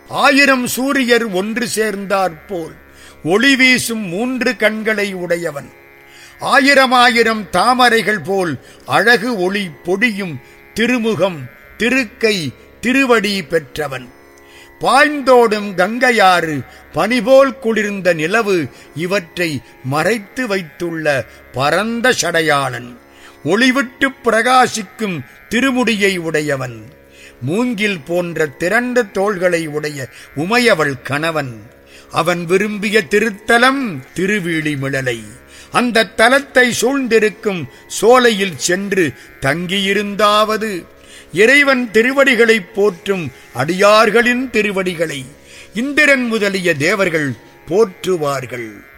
ஆயிரம் சூரியர் ஒன்று சேர்ந்தாற்போல் ஒளி வீசும் மூன்று கண்களை உடையவன் ஆயிரம் ஆயிரம் தாமரைகள் போல் அழகு ஒளி பொடியும் திருமுகம் திருக்கை திருவடி பெற்றவன் பாய்ந்தோடும் கங்கையாறு பனிபோல் குளிர்ந்த நிலவு இவற்றை மறைத்து வைத்துள்ள பரந்த சடையாளன் ஒளிவிட்டு பிரகாசிக்கும் திருமுடியை உடையவன் மூங்கில் போன்ற திரண்ட தோள்களை உடைய உமையவள் கணவன் அவன் விரும்பிய திருத்தலம் திருவீழிமிழலை அந்த தலத்தை சூழ்ந்திருக்கும் சோலையில் சென்று தங்கியிருந்தாவது இறைவன் திருவடிகளைப் போற்றும் அடியார்களின் திருவடிகளை இந்திரன் முதலிய தேவர்கள் போற்றுவார்கள்